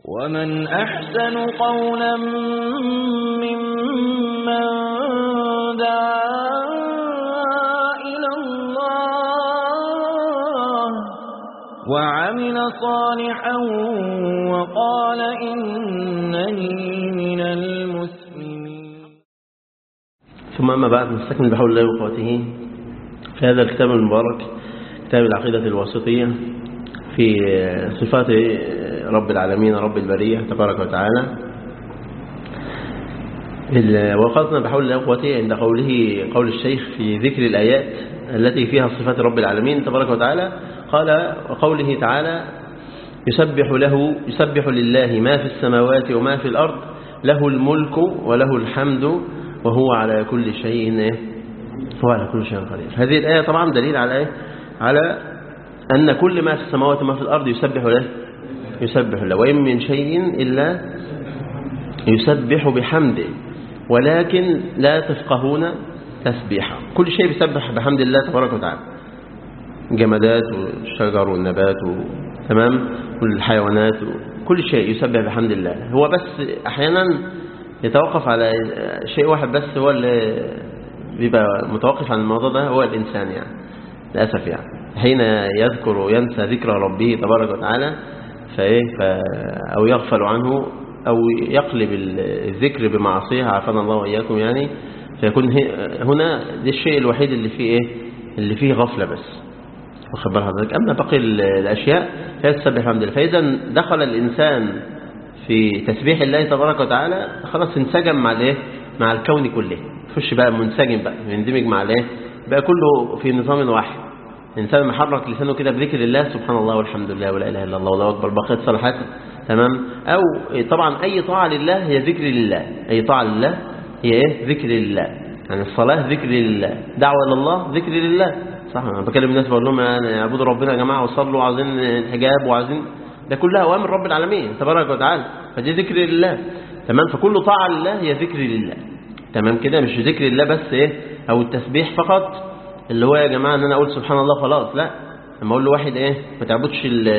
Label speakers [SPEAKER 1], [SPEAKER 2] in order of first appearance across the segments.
[SPEAKER 1] ومن أحسن قولا ممن دعا إلى الله وعمل صالحا وقال إنني من المسلمين
[SPEAKER 2] ثم أما بعد نستكمل بحول الله وقوته في هذا الكتاب المبارك كتاب العقيدة الواسطية في صفات رب العالمين رب البرية تبارك وتعالى وقصنا بحول الله وقوته عند قوله قول الشيخ في ذكر الآيات التي فيها صفات رب العالمين تبارك وتعالى قال وقوله تعالى يسبح له يسبح لله ما في السماوات وما في الأرض له الملك وله الحمد وهو على كل شيء هو على كل شيء قدير هذه الآية طبعا دليل على إيه؟ على أن كل ما في السماوات وما في الأرض يسبح له يسبح له وإن من شيء إلا يسبح بحمده ولكن لا تفقهون تسبيحا كل شيء يسبح بحمد الله تبارك وتعالى جمادات والشجر والنبات و... تمام والحيوانات كل شيء يسبح بحمد الله هو بس أحيانا يتوقف على شيء واحد بس هو اللي بيبقى متوقف عن الموضوع ده هو الإنسان يعني للأسف يعني حين يذكر وينسى ذكر ربه تبارك وتعالى فإيه ف... أو يغفل عنه أو يقلب الذكر بمعصية عافانا الله وإياكم يعني فيكون هنا ده الشيء الوحيد اللي فيه إيه اللي فيه غفلة بس واخد بال حضرتك أما باقي الأشياء فهي تسبح الحمد لله فإذا دخل الإنسان في تسبيح الله تبارك وتعالى خلاص انسجم مع الايه مع الكون كله خش بقى منسجم بقى يندمج مع الايه بقى كله في نظام واحد الانسان محرك لسانه كده بذكر الله سبحان الله والحمد لله ولا اله الا الله والله اكبر بقيت صالحات تمام او طبعا اي طاعه لله هي ذكر لله اي طاعه لله هي ايه ذكر لله يعني الصلاه ذكر لله دعوه الى الله ذكر لله صح انا بكلم الناس بقول لهم يعني اعبدوا ربنا يا جماعه وصلوا وعايزين الحجاب وعايزين ده كلها أوامر رب العالمين تبارك وتعالى فدي ذكر لله تمام فكل طاعة لله هي ذكر لله تمام كده مش ذكر لله بس ايه او التسبيح فقط اللي هو يا جماعة ان انا اقول سبحان الله خلاص لا لما اقول له واحد ايه ما تعبدش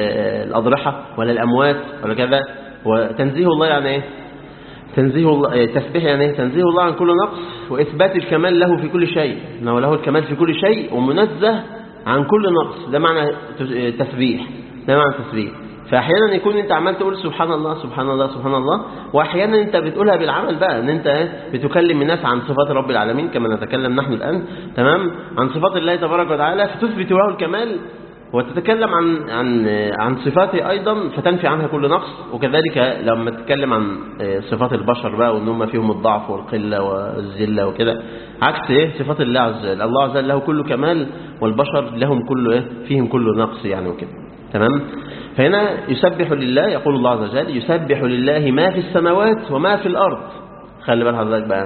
[SPEAKER 2] الاضرحة ولا الاموات ولا كذا وتنزيه الله يعني ايه تنزيه الله تسبيح يعني ايه تنزيه الله عن كل نقص واثبات الكمال له في كل شيء انه له الكمال في كل شيء ومنزه عن كل نقص ده معنى تسبيح ده معنى تسبيح فاحيانا يكون انت عمال تقول سبحان الله سبحان الله سبحان الله واحيانا انت بتقولها بالعمل بقى ان انت بتكلم الناس عن صفات رب العالمين كما نتكلم نحن الان تمام عن صفات الله تبارك وتعالى فتثبت له الكمال وتتكلم عن عن عن صفاته ايضا فتنفي عنها كل نقص وكذلك لما تتكلم عن صفات البشر بقى وان هم فيهم الضعف والقله والذله وكده عكس ايه صفات الله عز وجل الله عز وجل له كل كمال والبشر لهم كل ايه فيهم كل نقص يعني وكده تمام فهنا يسبح لله يقول الله عز وجل يسبح لله ما في السماوات وما في الأرض خلي بال حضرتك بقى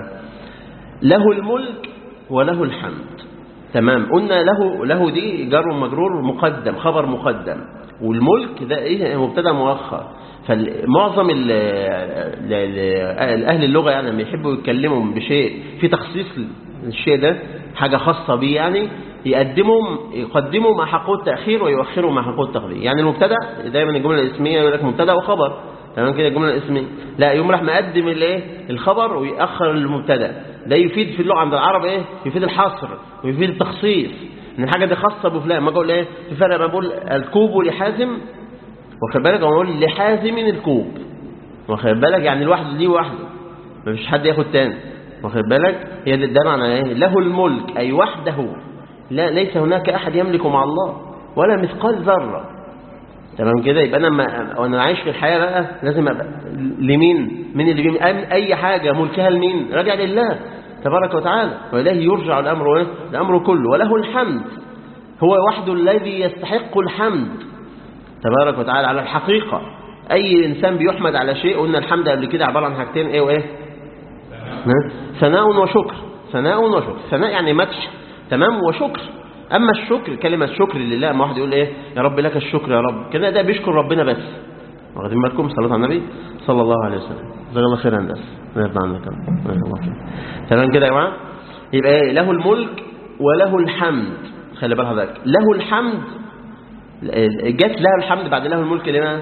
[SPEAKER 2] له الملك وله الحمد تمام قلنا له له دي جر ومجرور مقدم خبر مقدم والملك ده ايه مبتدا مؤخر فمعظم اهل اللغه يعني لما يحبوا يتكلموا بشيء في تخصيص الشيء ده حاجه خاصه بيه يعني يقدموا يقدموا ما حقه التأخير ويؤخروا ما حقه التقديم يعني المبتدا دايما الجملة الاسمية يقول لك مبتدا وخبر تمام كده الجملة الاسمية لا يوم راح مقدم الايه الخبر ويأخر المبتدا ده يفيد في اللغة عند العرب ايه يفيد الحصر ويفيد التخصيص ان الحاجة دي خاصة بفلان ما اقول ايه في فرق ما بقول الكوب لحازم واخد بالك انا بقول لحازم الكوب واخد بالك يعني الواحد ليه وحده ما فيش حد ياخد تاني واخد بالك هي ده معنى ايه له الملك اي وحده لا ليس هناك أحد يملك مع الله ولا مثقال ذرة تمام كده يبقى أنا ما وأنا عايش في الحياة بقى لازم أبقى لمين مين اللي بيمين أي حاجة ملكها لمين راجع لله تبارك وتعالى وإليه يرجع الأمر إيه؟ الأمر كله وله الحمد هو وحده الذي يستحق الحمد تبارك وتعالى على الحقيقة أي إنسان بيحمد على شيء قلنا الحمد قبل كده عبارة عن حاجتين إيه وإيه ثناء وشكر ثناء وشكر ثناء يعني مدح تمام وشكر أما الشكر كلمة شكر لله ما واحد يقول إيه يا رب لك الشكر يا رب كده ده بيشكر ربنا بس واخدين بالكم صلاة على النبي صلى الله عليه وسلم جزاك الله خير يا الناس نرضى عنك الله خير تمام كده يا جماعة يبقى إيه له الملك وله الحمد خلي بال حضرتك له الحمد جت له الحمد بعد له الملك لما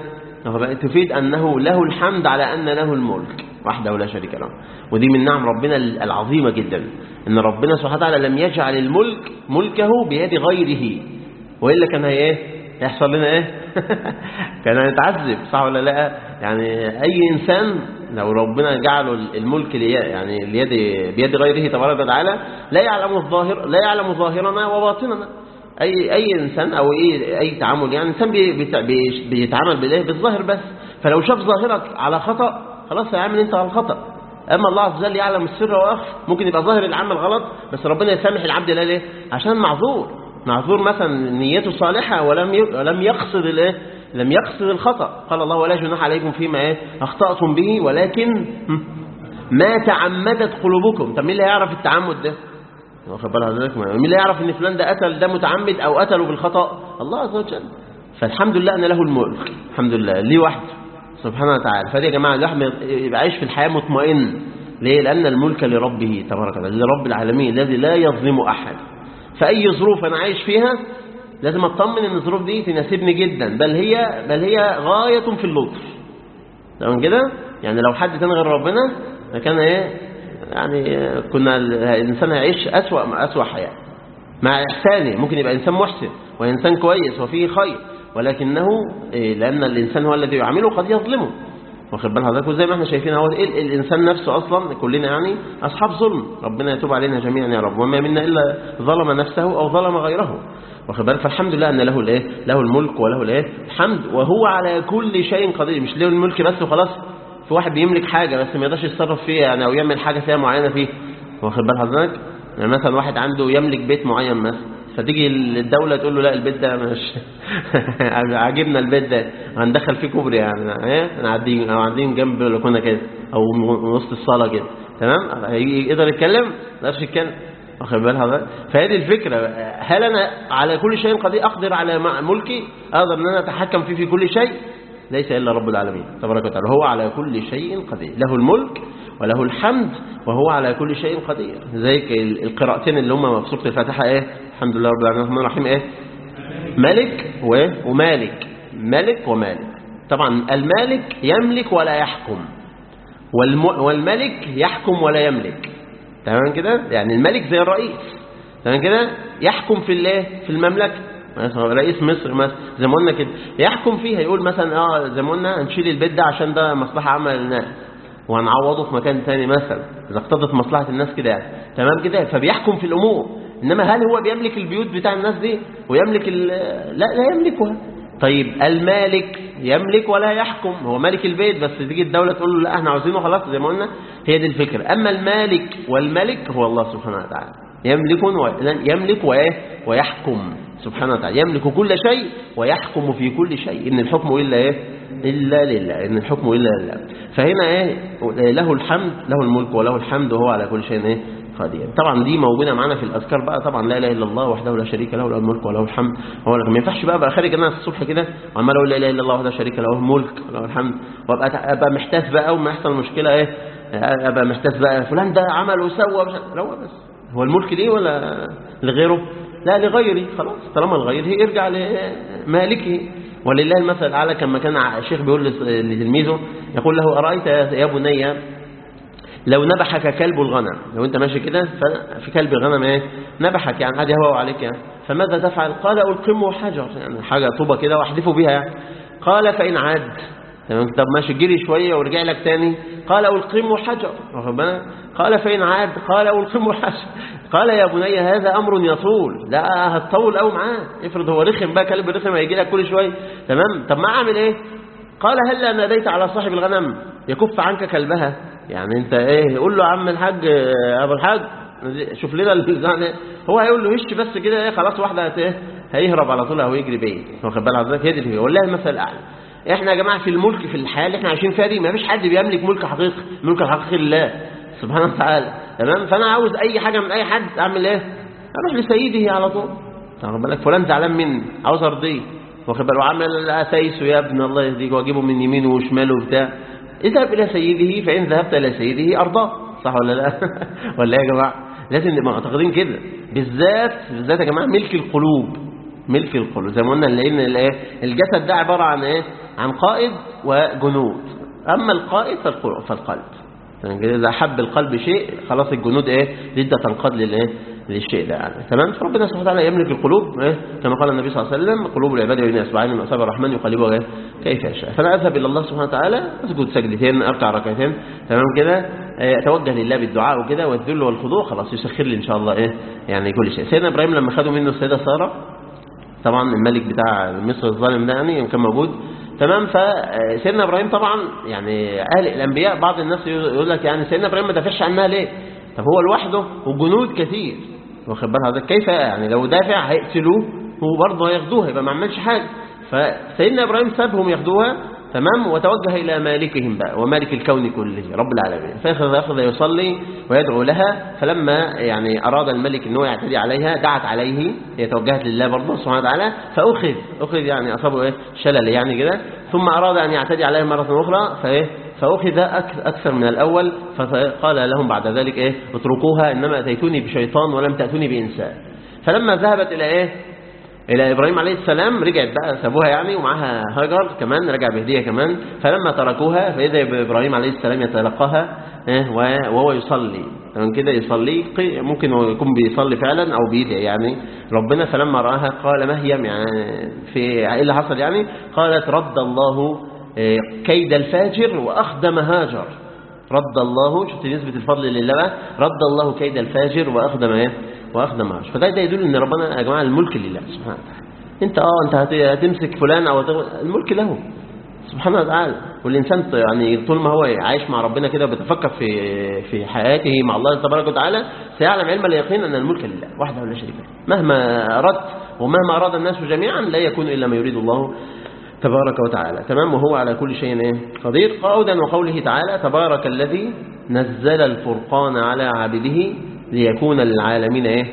[SPEAKER 2] تفيد أنه له الحمد على أن له الملك وحده لا شريك له ودي من نعم ربنا العظيمة جدا أن ربنا سبحانه وتعالى لم يجعل الملك ملكه بيد غيره وإلا كان هي إيه يحصل لنا إيه كان هنتعذب صح ولا لا يعني أي إنسان لو ربنا جعله الملك لي يعني ليد بيد غيره تبارك وتعالى لا يعلم الظاهر لا يعلم ظاهرنا وباطننا أي أي إنسان أو أي أي تعامل يعني إنسان بيتعامل بالله بالظاهر بس فلو شاف ظاهرك على خطأ خلاص هيعمل أنت على الخطأ أما الله عز وجل يعلم السر وأخفى ممكن يبقى ظاهر العمل غلط بس ربنا يسامح العبد لا ليه عشان معذور معذور مثلا نيته صالحة ولم ولم يقصد الايه لم يقصد الخطأ قال الله ولا جناح عليكم فيما ايه اخطأتم به ولكن ما تعمدت قلوبكم طب مين اللي هيعرف التعمد ده واخد بالك حضرتك مين اللي يعرف ان فلان ده قتل ده متعمد او قتله بالخطأ الله عز وجل فالحمد لله ان له الملك الحمد لله ليه وحده سبحانه وتعالى فدي يا جماعه الواحد يبقى عايش في الحياه مطمئن ليه لان الملك لربه تبارك وتعالى لرب العالمين الذي لا يظلم احد فاي ظروف انا عايش فيها لازم اطمن ان الظروف دي تناسبني جدا بل هي بل هي غايه في اللطف تمام كده يعني لو حد تاني غير ربنا كان ايه يعني كنا الانسان هيعيش اسوا اسوا حياه مع احسانه ممكن يبقى انسان محسن وانسان كويس وفيه خير ولكنه إيه لان الانسان هو الذي يعامله قد يظلمه واخد بال حضرتك وزي ما احنا شايفين اهو إيه الانسان نفسه اصلا كلنا يعني اصحاب ظلم ربنا يتوب علينا جميعا يا رب وما منا الا ظلم نفسه او ظلم غيره واخد بالك فالحمد لله ان له الايه له الملك وله الايه الحمد وهو على كل شيء قدير مش له الملك بس وخلاص في واحد بيملك حاجه بس ما يقدرش يتصرف فيها يعني او يعمل حاجه فيها معينه فيه واخد بال حضرتك يعني مثلا واحد عنده يملك بيت معين مثلا فتيجي الدولة تقول له لا البيت ده مش عاجبنا البيت ده هندخل فيه كوبري يعني ايه نعديه او قاعدين جنب بلكونه كده او وسط الصاله كده تمام يقدر يتكلم ما يقدرش يتكلم واخد بال حضرتك فهذه الفكره هل انا على كل شيء قدير اقدر على ملكي اقدر ان انا اتحكم فيه في كل شيء ليس الا رب العالمين تبارك وتعالى هو على كل شيء قدير له الملك وله الحمد وهو على كل شيء قدير زي القراءتين اللي هم في سوره الفاتحه ايه الحمد لله رب العالمين الرحمن الرحيم ايه ملك ومالك ملك ومالك طبعا المالك يملك ولا يحكم والملك يحكم ولا يملك تمام كده يعني الملك زي الرئيس تمام كده يحكم في الايه في المملكه مثلا رئيس مصر مثلا زي ما قلنا كده يحكم فيها يقول مثلا اه زي ما قلنا هنشيل البيت ده عشان ده مصلحه عامه للناس وهنعوضه في مكان ثاني مثلا اذا اقتضت مصلحه الناس كده يعني تمام كده فبيحكم في الامور انما هل هو بيملك البيوت بتاع الناس دي ويملك لا لا يملكها طيب المالك يملك ولا يحكم هو مالك البيت بس تيجي الدولة تقول له لا احنا عاوزينه خلاص زي ما قلنا هي دي الفكرة أما المالك والملك هو الله سبحانه وتعالى يملك يملك ويحكم سبحانه وتعالى يملك كل شيء ويحكم في كل شيء إن الحكم إلا إيه إلا لله إن الحكم إلا لله فهنا إيه له الحمد له الملك وله الحمد وهو على كل شيء إيه قدير طبعا دي موجوده معانا في الاذكار بقى طبعا لا اله الا الله وحده لا شريك له له الملك وله الحمد هو ما ينفعش بقى ابقى خارج انا الصبح كده وعمال اقول لا اله الا الله وحده شريك له الملك وله الحمد وابقى ابقى محتاس بقى وما يحصل مشكله ايه ابقى محتاس بقى فلان ده عمل وسوى لا هو بس هو الملك ليه ولا لغيره لا لغيري خلاص طالما لغيره يرجع لمالكه ولله المثل الاعلى كما كان الشيخ بيقول لتلميذه يقول له ارايت يا بني لو نبحك كلب الغنم لو انت ماشي كده في كلب الغنم ايه نبحك يعني عادي هو عليك يعني فماذا تفعل قال القمه حجر يعني حاجه طوبه كده واحذفه بها يعني قال فان عاد تمام طب ماشي جري شويه ورجع لك تاني قال القمه حجر واخد بالك قال فان عاد قال القمه حجر قال يا بني هذا امر يطول لا هتطول قوي معاه افرض هو رخم بقى كلب رخم هيجي لك كل شويه تمام طب ما اعمل ايه قال هلا ناديت على صاحب الغنم يكف عنك كلبها يعني انت ايه قول له يا عم الحاج ابو الحاج شوف لنا يعني هو هيقول له هش بس كده ايه خلاص واحده ايه هيهرب على طول او يجري بعيد واخد بال حضرتك هي دي الفكره والله المثل الاعلى احنا يا جماعه في الملك في الحياه اللي احنا عايشين فيها دي ما فيش حد بيملك ملك حقيقي الملك الحقيقي لله سبحانه وتعالى تمام فانا عاوز اي حاجه من اي حد اعمل ايه اروح لسيده على طول واخد بالك فلان زعلان مني عاوز ارضيه واخد بالك وعمل اسايسه يا ابن الله يهديك واجيبه من يمينه وشماله وبتاع اذهب إلى سيده فإن ذهبت إلى سيده أرضاه صح ولا لا ولا يا جماعة لازم نبقى معتقدين كده بالذات بالذات يا جماعة ملك القلوب ملك القلوب زي ما قلنا لان الايه الجسد ده عباره عن ايه عن قائد وجنود اما القائد فالقلوب فالقلب يعني كده اذا حب القلب شيء خلاص الجنود ايه جدا تنقاد للايه للشيء ده يعني تمام فربنا سبحانه وتعالى يملك القلوب إيه؟ كما قال النبي صلى الله عليه وسلم قلوب العباد بين اصبعين من اصابع الرحمن يقلبها إيه؟ كيف يشاء فانا اذهب الى الله سبحانه وتعالى اسجد سجدتين اركع ركعتين تمام كده إيه، اتوجه لله بالدعاء وكده والذل والخضوع خلاص يسخر لي ان شاء الله ايه يعني كل شيء سيدنا ابراهيم لما خدوا منه السيده ساره طبعا الملك بتاع مصر الظالم ده يعني كان موجود تمام فسيدنا ابراهيم طبعا يعني اهل الانبياء بعض الناس يقول لك يعني سيدنا ابراهيم ما دافعش عنها ليه طب هو لوحده وجنود كثير واخد بال حضرتك كيف يعني لو دافع هيقتلوه وبرضه هياخدوها يبقى ما عملش حاجه فسيدنا ابراهيم سابهم ياخدوها تمام وتوجه إلى مالكهم بقى ومالك الكون كله رب العالمين فأخذ أخذ يصلي ويدعو لها فلما يعني أراد الملك أنه يعتدي عليها دعت عليه هي توجهت لله برضه سبحانه وتعالى فأخذ أخذ يعني أصابه إيه شلل يعني كده ثم أراد أن يعتدي عليها مرة أخرى فإيه فأخذ أكثر من الأول فقال لهم بعد ذلك إيه اتركوها إنما أتيتوني بشيطان ولم تأتوني بإنسان فلما ذهبت إلى إيه إلى إبراهيم عليه السلام رجعت بقى سابوها يعني ومعها هاجر كمان رجع بهدية كمان فلما تركوها فإذا إبراهيم عليه السلام يتلقاها إيه، وهو يصلي تمام كده يصلي ممكن يكون بيصلي فعلا أو بيدعي يعني ربنا فلما رآها قال ما هي يعني في إيه اللي حصل يعني قالت رد الله إيه، كيد الفاجر وأخدم هاجر رد الله شفت نسبة الفضل لله بقى رد الله كيد الفاجر وأخدم ايه واخدم عرش فده ده يدل ان ربنا يا جماعه الملك لله سبحانه انت اه انت هتمسك فلان او الملك له سبحانه وتعالى والانسان يعني طول ما هو عايش مع ربنا كده وبيتفكر في في حياته مع الله تبارك وتعالى سيعلم علم اليقين ان الملك لله وحده لا شريك له مهما اردت ومهما اراد الناس جميعا لا يكون الا ما يريد الله تبارك وتعالى تمام وهو على كل شيء ايه قدير قولا وقوله تعالى تبارك الذي نزل الفرقان على عبده ليكون للعالمين ايه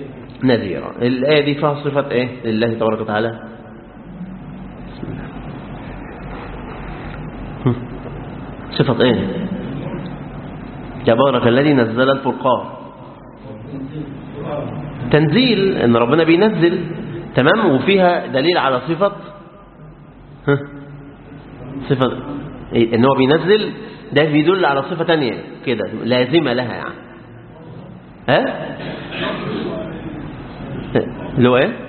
[SPEAKER 2] نذيرا الآية دي فيها صفة ايه لله تبارك وتعالى صفة ايه تبارك الذي نزل الفرقان تنزيل ان ربنا بينزل تمام وفيها دليل على صفة صفة إيه؟ ان هو بينزل ده بيدل على صفة تانية كده لازمة لها يعني ها اللي هو ايه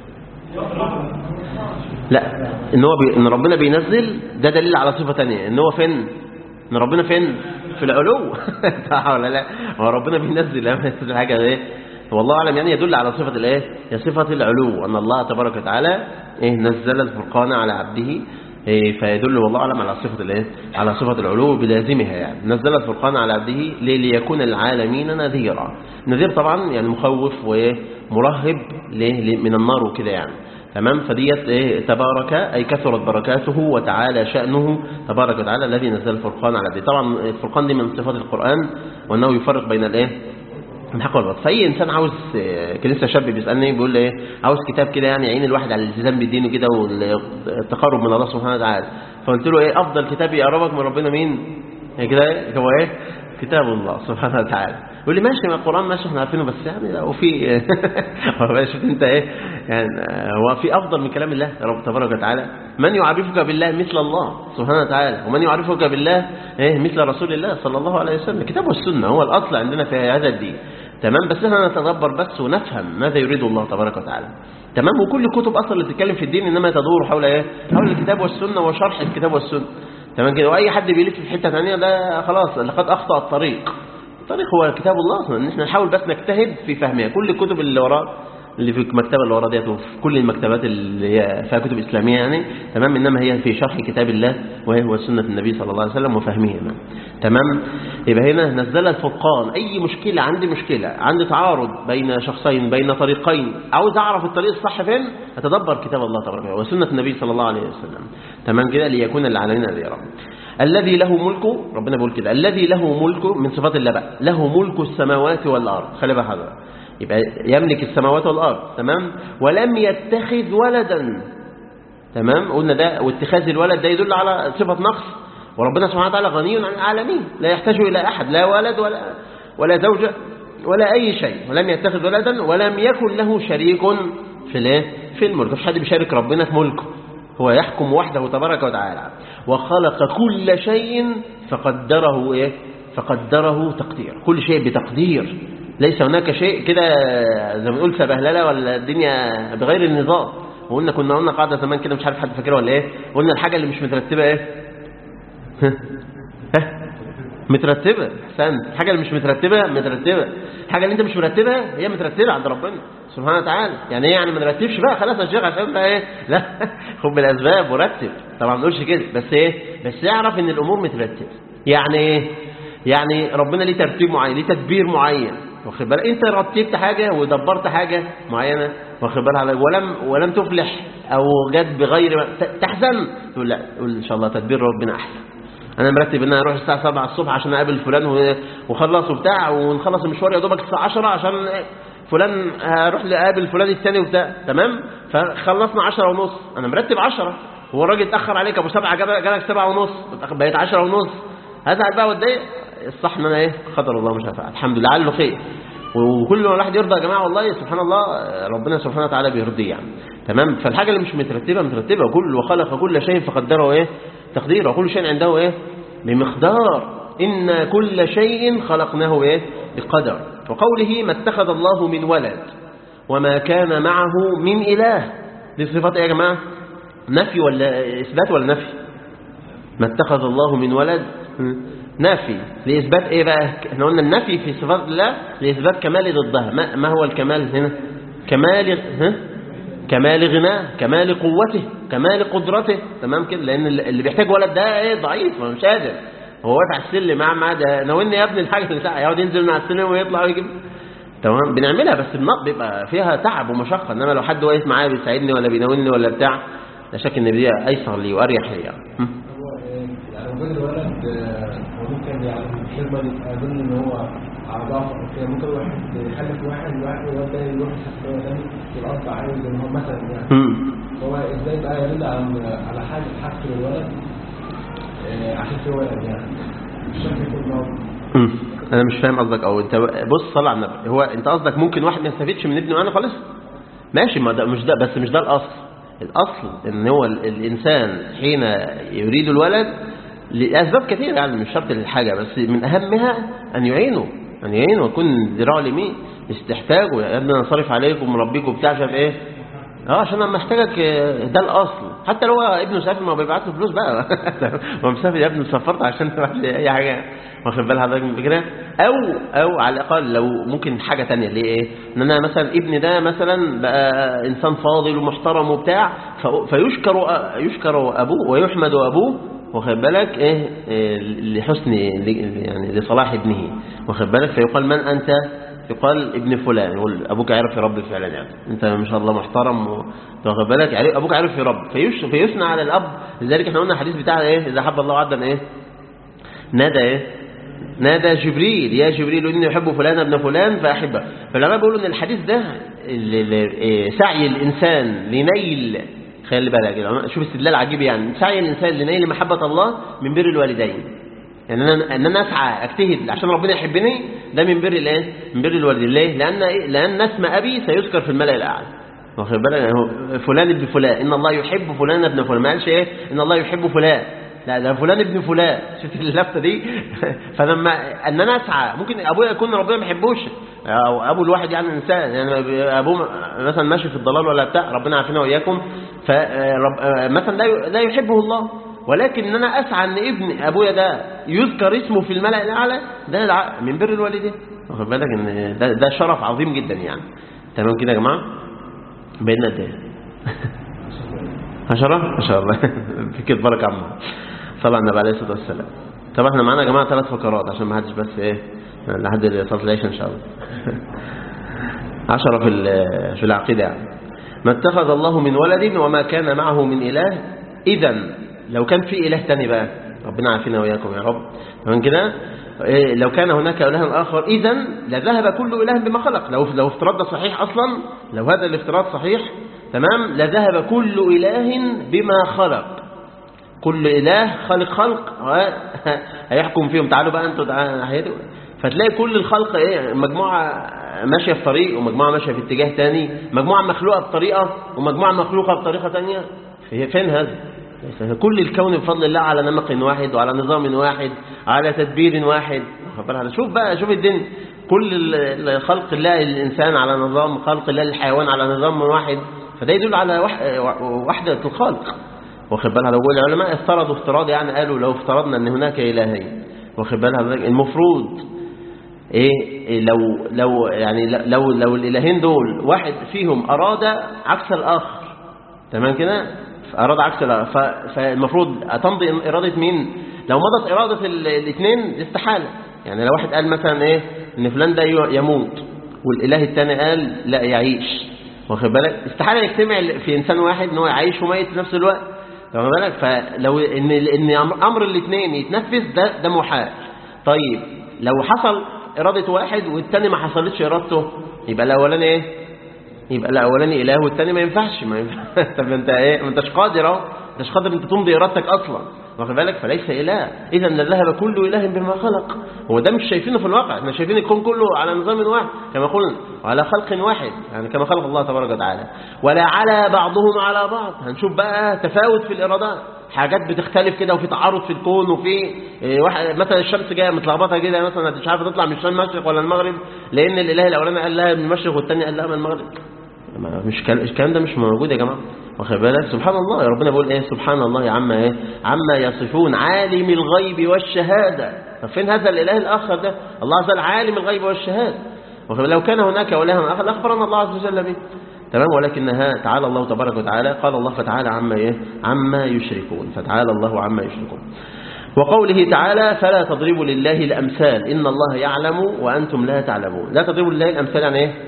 [SPEAKER 2] لا ان هو بي... ان ربنا بينزل ده دليل على صفه ثانيه ان هو فين ان ربنا فين في العلو صح ولا لا هو ربنا بينزل لما ينزل حاجه ايه والله اعلم يعني يدل على صفه الايه هي صفه العلو ان الله تبارك وتعالى ايه نزل الفرقان على عبده إيه فيدل والله اعلم على صفه الايه على صفه العلو بلازمها يعني نزل الفرقان على عبده ليكون العالمين نذيرا نذير طبعا يعني مخوف ومرهب من النار وكده يعني تمام فديت إيه تبارك أي كثرت بركاته وتعالى شأنه تبارك وتعالى الذي نزل الفرقان على عبده طبعا الفرقان دي من صفات القرآن وأنه يفرق بين الايه الحق والباطل فاي انسان عاوز كان لسه شاب بيسالني بيقول لي ايه عاوز كتاب كده يعني يعين الواحد على الالتزام بالدين كده والتقرب من الله سبحانه وتعالى فقلت له ايه افضل كتاب يقربك من ربنا مين كده هو ايه كتاب الله سبحانه وتعالى يقول لي ماشي ما القران ماشي احنا عارفينه بس يعني لو في شفت انت ايه يعني هو في افضل من كلام الله رب تبارك وتعالى من يعرفك بالله مثل الله سبحانه وتعالى ومن يعرفك بالله ايه مثل رسول الله صلى الله عليه وسلم الكتاب والسنه هو الاصل عندنا في هذا الدين تمام بس احنا نتدبر بس ونفهم ماذا يريد الله تبارك وتعالى تمام وكل الكتب اصلا اللي بتتكلم في الدين انما تدور حول ايه حول الكتاب والسنه وشرح الكتاب والسنه تمام كده واي حد بيلف في حته ثانيه ده خلاص لقد اخطا الطريق الطريق هو كتاب الله اصلا ان احنا نحاول بس نجتهد في فهمها كل الكتب اللي وراه اللي في المكتبه اللي ورا ديت وفي كل المكتبات اللي هي فيها كتب اسلاميه يعني تمام انما هي في شرح كتاب الله وهو سنه النبي صلى الله عليه وسلم وفهمها يعني. تمام يبقى هنا نزل الفرقان اي مشكله عندي مشكله عندي تعارض بين شخصين بين طريقين عاوز اعرف الطريق الصح فين اتدبر كتاب الله تبارك وسنه النبي صلى الله عليه وسلم تمام كده ليكون العالمين نذيرا الذي له ملك ربنا بيقول كده الذي له ملك من صفات الله بقى له ملك السماوات والارض خلي بالك حضرتك يبقى يملك السماوات والارض تمام ولم يتخذ ولدا تمام قلنا ده واتخاذ الولد ده يدل على صفه نقص وربنا سبحانه وتعالى غني عن العالمين لا يحتاج الى احد لا ولد ولا ولا زوجه ولا اي شيء ولم يتخذ ولدا ولم يكن له شريك في الايه في الملك مفيش حد بيشارك ربنا في ملكه هو يحكم وحده تبارك وتعالى وخلق كل شيء فقدره ايه فقدره تقدير كل شيء بتقدير ليس هناك شيء كده زي ما نقول سبهلله ولا الدنيا بغير النظام وقلنا كنا قلنا قاعده زمان كده مش عارف حد فاكرها ولا ايه قلنا الحاجه اللي مش مترتبه ايه مترتبه احسنت الحاجه اللي مش مترتبه مترتبه الحاجه اللي انت مش مرتبها هي مترتبه عند ربنا سبحانه وتعالى يعني ايه يعني ما نرتبش بقى خلاص يا شيخ عشان بقى ايه لا خد بالاسباب ورتب طبعا ما نقولش كده بس ايه بس اعرف ان الامور مترتبه يعني ايه يعني ربنا ليه ترتيب معين ليه تدبير معين واخد بالك انت رتبت حاجه ودبرت حاجه معينه واخد بالك ولم ولم تفلح او جت بغير تحزن تقول لا تقول ان شاء الله تدبير ربنا احسن انا مرتب ان انا اروح الساعه 7 الصبح عشان اقابل فلان وخلص وبتاع ونخلص المشوار يا دوبك الساعه 10 عشان فلان هروح لاقابل فلان الثاني وبتاع تمام فخلصنا 10 ونص انا مرتب 10 هو الراجل اتاخر عليك ابو سبعه جالك 7 ونص بقيت 10 ونص هزعل بقى واتضايق الصح ان انا ايه قدر الله مش هفعل الحمد لله لعله خير وكل ما الواحد يرضى يا جماعه والله سبحان الله ربنا سبحانه وتعالى بيرضيه يعني تمام فالحاجه اللي مش مترتبه مترتبه كل وخلق كل شيء فقدره ايه تقديره وكل شيء عنده ايه بمقدار إن كل شيء خلقناه ايه بقدر وقوله ما اتخذ الله من ولد وما كان معه من إله دي صفات ايه يا جماعه نفي ولا اثبات ولا نفي ما اتخذ الله من ولد نافي لإثبات إيه بقى احنا قلنا النفي في صفات الله لإثبات كمال ضدها ما, ما هو الكمال هنا كمال ها؟ كمال غناه كمال قوته كمال قدرته تمام كده لأن اللي بيحتاج ولد ده ايه ضعيف مش قادر هو واقف على السلم مع مع ده ناولني يا ابني الحاجة اللي يقعد ينزل من على السلم ويطلع ويجيب تمام بنعملها بس النط بيبقى فيها تعب ومشقة انما لو حد واقف معايا بيساعدني ولا بيناولني ولا بتاع لا شك ان دي ايسر لي واريح لي يعني
[SPEAKER 3] وجود الولد هو ممكن يعني حلما يبقى ضمن ان هو على ضعف كده ممكن واحد يخلف واحد واحد والواد ده يروح يخلف تاني يبقى الاب عايز ان هو مثلا يعني هو ازاي بقى يدل على على حاجه حاجته للولد عشان في ولد يعني مش شرط يكون
[SPEAKER 2] انا مش فاهم قصدك او انت بص صلى على النبي هو انت قصدك ممكن واحد ما يستفيدش من ابنه انا خالص ماشي ما ده مش ده بس مش ده الاصل الاصل ان هو الانسان حين يريد الولد لأسباب كثيرة يعني مش شرط للحاجة بس من أهمها أن يعينوا أن يعينوا ويكون ذراعه اليمين استحتاجوا يا ابني أنا صارف عليكم مربيكم بتاع شايف إيه اه عشان لما احتاجك ده الاصل حتى لو هو ابنه سافر ما بيبعت له فلوس بقى ما مسافر يا ابني سافرت عشان تروح اي حاجه واخد بال حضرتك من الفكره او او على الاقل لو ممكن حاجه ثانيه اللي ايه ان انا مثلا ابني ده مثلا بقى انسان فاضل ومحترم وبتاع فيشكر يشكر ابوه ويحمد ابوه واخد بالك ايه, إيه لحسن يعني لصلاح ابنه واخد بالك فيقال من انت يقال ابن فلان يقول ابوك عارف يربي فعلا يعني انت ما شاء الله محترم واخد بالك يعني ابوك عارف يربي فيش فيثنى على الاب لذلك احنا قلنا الحديث بتاع ايه اذا حب الله عبدا ايه نادى ايه نادى جبريل يا جبريل اني احب فلان ابن فلان فاحبه فالعلماء بيقولوا ان الحديث ده سعي الانسان لنيل خلي بالك شوف استدلال عجيب يعني سعي الانسان لنيل محبه الله من بر الوالدين يعني انا ان انا اسعى اجتهد عشان ربنا يحبني ده من بر الايه من بر الوالدين ليه لان إيه؟ لان اسم ابي سيذكر في الملأ الاعلى واخد بالك هو فلان ابن فلان ان الله يحب فلان ابن فلان ما قالش ايه ان الله يحب فلان لا ده فلان ابن فلان شفت اللفته دي فلما ان انا اسعى ممكن ابويا يكون ربنا ما يحبوش او ابو الواحد يعني انسان يعني ابوه مثلا ماشي في الضلال ولا بتاع ربنا عافينا واياكم فمثلا لا لا يحبه الله ولكن ان انا اسعى ان ابن ابويا ده يذكر اسمه في الملأ الاعلى ده من بر الوالدين واخد بالك ان ده, ده شرف عظيم جدا يعني تمام كده يا جماعه بقينا قد ايه 10 ما شاء الله فيك بركه عم صلى على النبي عليه الصلاه والسلام طب احنا معانا يا جماعه ثلاث فقرات عشان ما حدش بس ايه لحد صلاه العشاء ان شاء الله 10 في في العقيده يعني ما اتخذ الله من ولد وما كان معه من اله اذا لو كان في إله تاني بقى ربنا عافينا وإياكم يا رب تمام كده إيه لو كان هناك إله آخر إذا لذهب كل إله بما خلق لو لو افتراض ده صحيح أصلا لو هذا الافتراض صحيح تمام لذهب كل إله بما خلق كل إله خالق خلق هيحكم فيهم تعالوا بقى أنتوا فتلاقي كل الخلق إيه مجموعة ماشية في طريق ومجموعة ماشية في اتجاه تاني مجموعة مخلوقة بطريقة ومجموعة مخلوقة بطريقة تانية هي فين هذا كل الكون بفضل الله على نمق واحد وعلى نظام واحد على تدبير واحد واخد بالك؟ شوف بقى شوف الدنيا كل ال- ال- خلق الله الإنسان على نظام خلق الله الحيوان على نظام واحد فده يدل على وح- وحدة الخلق واخد بالها لو العلماء افترضوا افتراض يعني قالوا لو افترضنا ان هناك الهين واخد بالها المفروض ايه إيه لو لو يعني لو لو الالهين دول واحد فيهم اراد عكس الاخر تمام كده اراد عكس الآخر. ف- فالمفروض تمضي اراده مين لو مضت اراده الاثنين دي استحاله يعني لو واحد قال مثلا ايه ان فلان ده يموت والاله الثاني قال لا يعيش واخد بالك استحاله يجتمع في انسان واحد ان هو يعيش وميت في نفس الوقت واخد بالك فلو ان ان امر الاثنين يتنفذ ده ده محال طيب لو حصل اراده واحد والثاني ما حصلتش ارادته يبقى الاولاني ايه يبقى الاولاني اله والثاني ما ينفعش ما ينفعش طب انت ايه ما انتش قادر اهو ما انتش قادر انت تمضي ارادتك اصلا واخد بالك فليس اله اذا لذهب كل اله بما خلق هو ده مش شايفينه في الواقع احنا شايفين الكون كله على نظام واحد كما قلنا وعلى خلق واحد يعني كما خلق الله تبارك وتعالى ولا على بعضهم على بعض هنشوف بقى تفاوت في الارادات حاجات بتختلف كده وفي تعارض في الكون وفي إيه، واحد مثلا الشمس جايه متلخبطه كده مثلا مش عارفه تطلع من المشرق ولا المغرب لان الاله الاولاني قال لها من المشرق والثاني قال لها من المغرب ما- مش كل- الكلام ده مش موجود يا جماعه واخد بالك سبحان الله يا ربنا بيقول ايه سبحان الله عما ايه عما يصفون عالم الغيب والشهاده طب فين هذا الاله الاخر ده الله عز وجل عالم الغيب والشهاده واخد بالك؟ لو كان هناك اله اخر لاخبرنا الله عز وجل به تمام ولكنها تعالى الله تبارك وتعالى قال الله فتعالى عما ايه عما يشركون فتعالى الله عما يشركون وقوله تعالى فلا تضربوا لله الامثال ان الله يعلم وانتم لا تعلمون لا تضربوا لله الامثال يعني ايه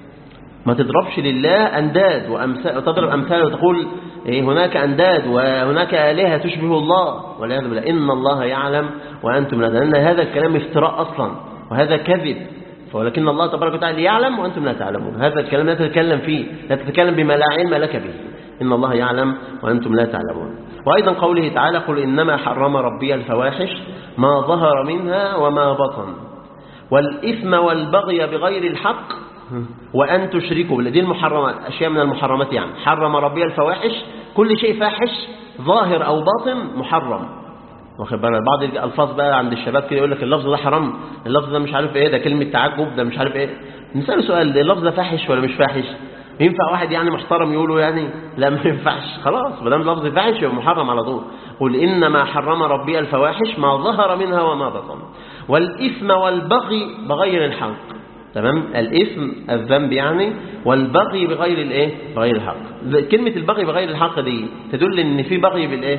[SPEAKER 2] ما تضربش لله أنداد وأمثال تضرب أمثال وتقول إيه هناك أنداد وهناك آلهة تشبه الله والعياذ بالله إن الله يعلم وأنتم لا لأن هذا الكلام افتراء أصلا وهذا كذب ولكن الله تبارك وتعالى يعلم وأنتم لا تعلمون هذا الكلام لا تتكلم فيه لا تتكلم بما لا علم لك به إن الله يعلم وأنتم لا تعلمون وأيضا قوله تعالى قل إنما حرم ربي الفواحش ما ظهر منها وما بطن والإثم والبغي بغير الحق وأن تشركوا دي المحرمات أشياء من المحرمات يعني حرم ربي الفواحش كل شيء فاحش ظاهر أو باطن محرم واخد بالك بعض الألفاظ بقى عند الشباب كده يقول لك اللفظ ده حرام اللفظ ده مش عارف ايه ده كلمة تعجب ده مش عارف ايه نسأله سؤال ده اللفظ ده فاحش ولا مش فاحش ينفع واحد يعني محترم يقوله يعني لا ما ينفعش خلاص ما دام لفظ فاحش يبقى محرم على طول قل انما حرم ربي الفواحش ما ظهر منها وما بطن والاثم والبغي بغير الحق تمام الاثم الذنب يعني والبغي بغير الايه بغير الحق كلمه البغي بغير الحق دي تدل ان في بغي بالايه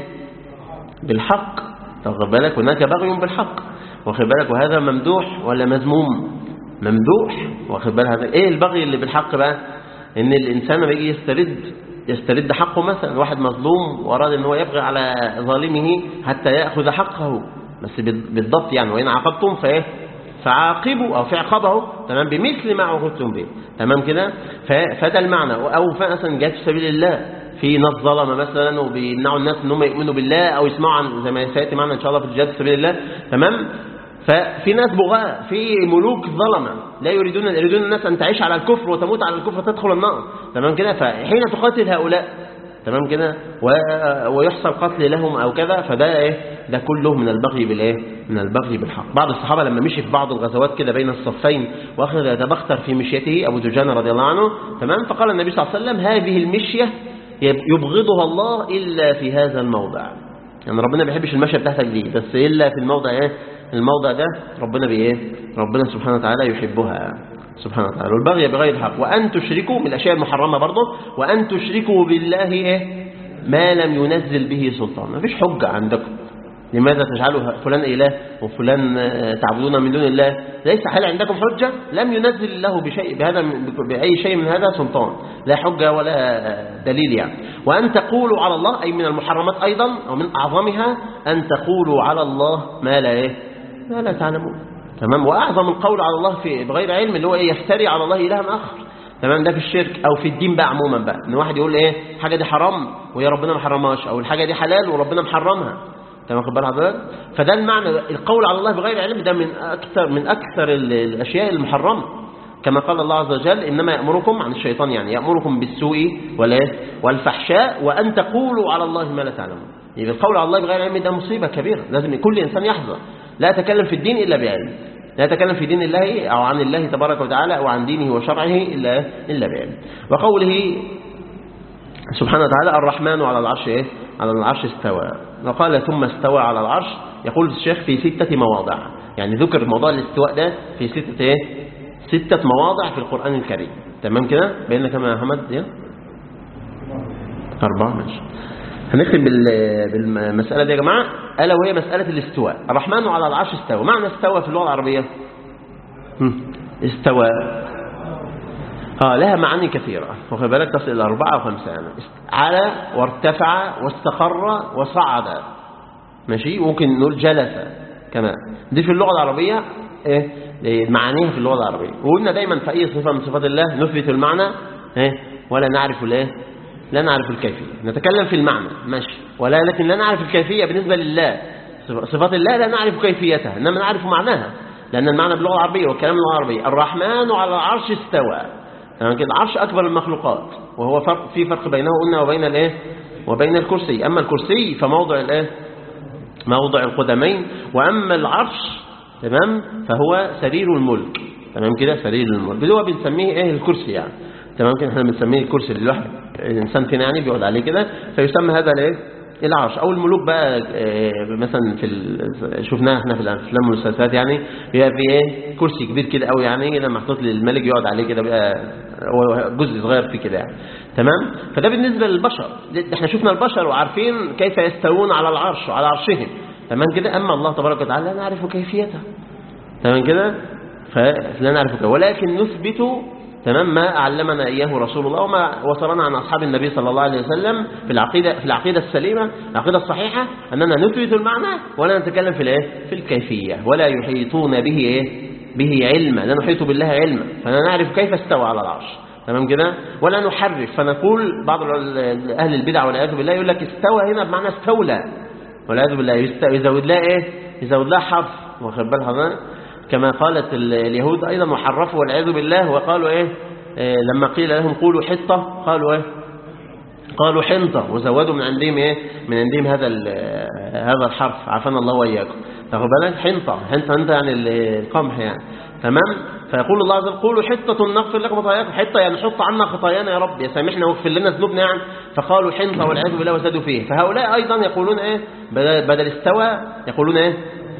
[SPEAKER 2] بالحق واخد بالك هناك بغي بالحق واخد بالك وهذا ممدوح ولا مذموم ممدوح واخد بالك هذا ايه البغي اللي بالحق بقى ان الانسان لما يجي يسترد يسترد حقه مثلا واحد مظلوم واراد ان هو يبغي على ظالمه حتى ياخذ حقه بس بالضبط يعني وان عاقبتم فايه فعاقبوا او في عقابه تمام بمثل ما عوقبتم به تمام كده فده المعنى او مثلا جاءت في سبيل الله في ناس ظلمه مثلا وبيمنعوا الناس ان هم يؤمنوا بالله او يسمعوا عن زي ما سياتي معنا ان شاء الله في الجهاد في سبيل الله تمام ففي ناس بغاة في ملوك ظلمة لا يريدون يريدون الناس أن تعيش على الكفر وتموت على الكفر تدخل النار تمام كده فحين تقاتل هؤلاء تمام كده ويحصل قتل لهم أو كذا فده إيه ده كله من البغي بالإيه من البغي بالحق بعض الصحابة لما مشي في بعض الغزوات كده بين الصفين وأخذ يتبختر في مشيته أبو دجان رضي الله عنه تمام فقال النبي صلى الله عليه وسلم هذه المشية يبغضها الله إلا في هذا الموضع يعني ربنا ما بيحبش المشية بتاعتك دي بس إلا في الموضع إيه الموضع ده ربنا بإيه ربنا سبحانه وتعالى يحبها سبحانه وتعالى والبغي بغير الحق وأن تشركوا من الأشياء المحرمة برضه وأن تشركوا بالله إيه ما لم ينزل به سلطان ما فيش حجة عندكم لماذا تجعلوا فلان إله وفلان تعبدون من دون الله ليس هل عندكم حجة لم ينزل الله بشيء بهذا بأي شيء من هذا سلطان لا حجة ولا دليل يعني وأن تقولوا على الله أي من المحرمات أيضا أو من أعظمها أن تقولوا على الله ما لا إيه ما لا تعلمون تمام وأعظم القول على الله في بغير علم اللي هو إيه يفتري على الله إلها آخر تمام ده في الشرك أو في الدين بقى عموما بقى إن واحد يقول إيه حاجة دي حرام ويا ربنا ما حرمهاش أو الحاجة دي حلال وربنا محرمها تمام خد بال حضرتك فده المعنى القول على الله بغير علم ده من أكثر من أكثر الأشياء المحرمة كما قال الله عز وجل إنما يأمركم عن الشيطان يعني يأمركم بالسوء والإيه؟ والفحشاء وأن تقولوا على الله ما لا تعلمون يبقى القول على الله بغير علم ده مصيبة كبيرة لازم كل إنسان يحذر لا يتكلم في الدين إلا بعلم لا يتكلم في دين الله أو عن الله تبارك وتعالى أو عن دينه وشرعه إلا إلا بعلم وقوله سبحانه وتعالى الرحمن على العرش إيه؟ على العرش استوى وقال ثم استوى على العرش يقول الشيخ في ستة مواضع يعني ذكر موضوع الاستواء ده في ستة إيه؟ ستة مواضع في القرآن الكريم تمام كده بيننا كما يا محمد يا أربعة ماشي هنختم بال- بالمسألة دي يا جماعة ألا وهي مسألة الاستواء الرحمن على العرش استوى معنى استوى في اللغة العربية هم. استوى اه لها معاني كثيرة واخد بالك تصل إلى أربعة أو خمسة يعني است- على وارتفع واستقر وصعد ماشي ممكن نقول جلس كمان دي في اللغة العربية ايه إيه، معانيها في اللغة العربية وقلنا دايما في أي صفة من صفات الله نثبت المعنى ايه ولا نعرف الايه لا نعرف الكيفية نتكلم في المعنى ماشي ولا لكن لا نعرف الكيفية بالنسبة لله صف- صفات الله لا نعرف كيفيتها إنما نعرف معناها لأن المعنى باللغة العربية والكلام باللغة العربية الرحمن على العرش استوى تمام كده العرش أكبر المخلوقات وهو فرق في فرق بينه قلنا وبين الايه وبين الكرسي أما الكرسي فموضع الايه موضع القدمين وأما العرش تمام فهو سرير الملك تمام كده سرير الملك اللي هو بنسميه ايه الكرسي يعني تمام كده احنا بنسميه الكرسي اللي الواحد الانسان فينا يعني بيقعد عليه كده فيسمى هذا الايه العرش او الملوك بقى آه، مثلا في ال- شفناها احنا في الافلام والمسلسلات يعني بيبقى في ايه كرسي كبير كده قوي يعني لما محطوط للملك يقعد عليه كده بقى هو جزء صغير فيه كده يعني تمام فده بالنسبه للبشر ده احنا شفنا البشر وعارفين كيف يستوون على العرش وعلى عرشهم تمام كده اما الله تبارك وتعالى لا نعرف كيفيته تمام كده فلا نعرف كيفيته ولكن نثبت تمام ما علمنا اياه رسول الله وما وصلنا عن اصحاب النبي صلى الله عليه وسلم في العقيده في العقيده السليمه العقيده الصحيحه اننا نثبت المعنى ولا نتكلم في الايه في الكيفيه ولا يحيطون به ايه به علما لا نحيط بالله علما فلا نعرف كيف استوى على العرش تمام كده ولا نحرف فنقول بعض ال- اهل البدع والعياذ بالله يقول لك استوى هنا بمعنى استولى والعياذ بالله يست- يزود لها ايه يزود لها حرف واخد بال حضرتك كما قالت ال- اليهود ايضا وحرفوا والعياذ بالله وقالوا ايه آه، لما قيل لهم قولوا حطه قالوا ايه قالوا حنطة وزودوا من عندهم ايه من عندهم هذا ال- هذا الحرف عافانا الله واياكم تاخد بالك حنطة حنطة انت يعني ال- القمح يعني تمام فيقول الله عز وجل قولوا حطة نغفر لكم خطاياكم حطة يعني حط عنا خطايانا يا رب يا سامحنا واغفر لنا ذنوبنا يعني فقالوا حنطة والعياذ بالله وزادوا فيه فهؤلاء ايضا يقولون ايه بدل, بدل استوى يقولون ايه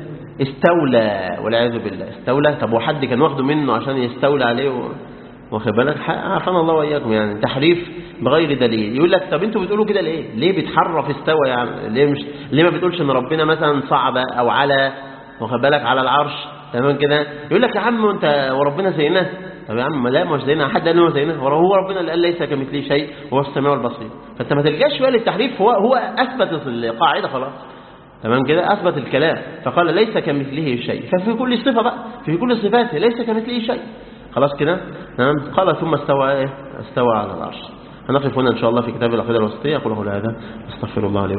[SPEAKER 2] استولى والعياذ بالله استولى طب وحد كان واخده منه عشان يستولى عليه و... واخد بالك ح- عافانا الله واياكم يعني تحريف بغير دليل يقول لك طب انتوا بتقولوا كده ليه ليه بتحرف استوى يعني ليه مش ليه ما بتقولش ان ربنا مثلا صعد او على واخد بالك على العرش تمام كده يقول لك يا عم انت وربنا زينا طب يا عم لا مش زينا حد قال انه زينا هو ربنا اللي قال ليس كمثله شيء وهو السميع البصير فانت ما تلجاش بقى للتحريف هو هو اثبت القاعده خلاص تمام كده أثبت الكلام فقال ليس كمثله شيء ففي كل صفة بقى في كل صفاته ليس كمثله شيء خلاص كده تمام قال ثم استوى إيه؟ استوى على العرش هنقف هنا إن شاء الله في كتاب العقيدة الوسطية أقول هذا أستغفر الله لي